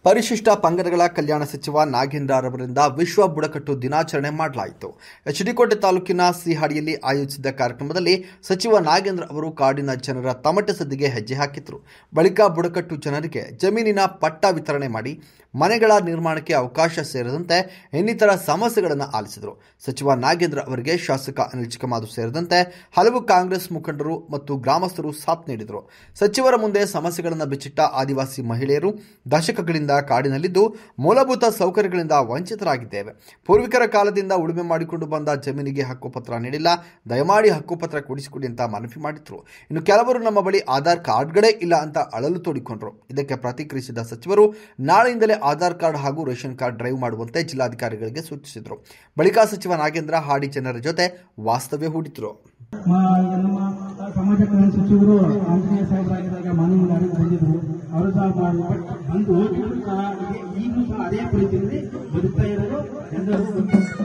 ಪರಿಶಿಷ್ಟ ಪಂಗಡಗಳ ಕಲ್ಯಾಣ ಸಚಿವ ನಾಗೇಂದ್ರರವರಿಂದ ವಿಶ್ವ ಬುಡಕಟ್ಟು ದಿನಾಚರಣೆ ಮಾಡಲಾಯಿತು ಎಚ್ಡಿಕೋಟೆ ತಾಲೂಕಿನ ಸಿಹಾಡಿಯಲ್ಲಿ ಆಯೋಜಿಸಿದ್ದ ಕಾರ್ಯಕ್ರಮದಲ್ಲಿ ಸಚಿವ ನಾಗೇಂದ್ರ ಅವರು ಕಾಡಿನ ಜನರ ತಮಟೆ ಸದ್ದಿಗೆ ಹೆಜ್ಜೆ ಹಾಕಿದರು ಬಳಿಕ ಬುಡಕಟ್ಟು ಜನರಿಗೆ ಜಮೀನಿನ ಪಟ್ಟ ವಿತರಣೆ ಮಾಡಿ ಮನೆಗಳ ನಿರ್ಮಾಣಕ್ಕೆ ಅವಕಾಶ ಸೇರಿದಂತೆ ಇನ್ನಿತರ ಸಮಸ್ಯೆಗಳನ್ನು ಆಲಿಸಿದರು ಸಚಿವ ನಾಗೇಂದ್ರ ಅವರಿಗೆ ಶಾಸಕ ಅನಿಲ್ ಚಿಕ್ಕಮಾದು ಸೇರಿದಂತೆ ಹಲವು ಕಾಂಗ್ರೆಸ್ ಮುಖಂಡರು ಮತ್ತು ಗ್ರಾಮಸ್ಥರು ಸಾಥ್ ನೀಡಿದರು ಸಚಿವರ ಮುಂದೆ ಸಮಸ್ಯೆಗಳನ್ನು ಬಿಚ್ಚಿಟ್ಟ ಆದಿವಾಸಿ ಮಹಿಳೆಯರು ದಶಕಗಳಿಂದ ಕಾಡಿನಲ್ಲಿದ್ದು ಮೂಲಭೂತ ಸೌಕರ್ಯಗಳಿಂದ ವಂಚಿತರಾಗಿದ್ದೇವೆ ಪೂರ್ವಿಕರ ಕಾಲದಿಂದ ಉಳುಮೆ ಮಾಡಿಕೊಂಡು ಬಂದ ಜಮೀನಿಗೆ ಹಕ್ಕುಪತ್ರ ನೀಡಿಲ್ಲ ದಯಮಾಡಿ ಹಕ್ಕುಪತ್ರ ಕೊಡಿಸಿಕೊಡಿ ಅಂತ ಮನವಿ ಮಾಡಿದ್ರು ಇನ್ನು ಕೆಲವರು ನಮ್ಮ ಬಳಿ ಆಧಾರ್ ಕಾರ್ಡ್ಗಳೇ ಇಲ್ಲ ಅಂತ ಅಳಲು ತೋಡಿಕೊಂಡ್ರು ಇದಕ್ಕೆ ಪ್ರತಿಕ್ರಿಯಿಸಿದ ಸಚಿವರು ನಾಳೆಯಿಂದಲೇ ಆಧಾರ್ ಕಾರ್ಡ್ ಹಾಗೂ ರೇಷನ್ ಕಾರ್ಡ್ ಡ್ರೈವ್ ಮಾಡುವಂತೆ ಜಿಲ್ಲಾಧಿಕಾರಿಗಳಿಗೆ ಸೂಚಿಸಿದರು ಬಳಿಕ ಸಚಿವ ನಾಗೇಂದ್ರ ಹಾಡಿ ಜನರ ಜೊತೆ ವಾಸ್ತವ್ಯ ಹೂಡಿದ್ರು ಮ- ಈಗ ನಮ್ಮ ಸಮಾಜ ಕಲ್ಯಾಣ ಸಚಿವರು ಆಂಜನೇಯ ಸಾಹೇಬರಾಗಿದ್ದಾಗ ಮಾನವ ಗಾಡಿಗೆ ಬಂದಿದ್ರು ಅವರು ಸಹ ಮಾಡಿ ಬಟ್ ಬಂದು ಇವರು ಸಹ ಇದೆ- ಈಗಲೂ ಸಹ ಅದೇ ಪರಿಸ್ಥಿತಿಯಲ್ಲಿ ಬದುಕ್ತಾ ಇರೋದು ಎಲ್ಲರೂ ಗೊತ್ತು.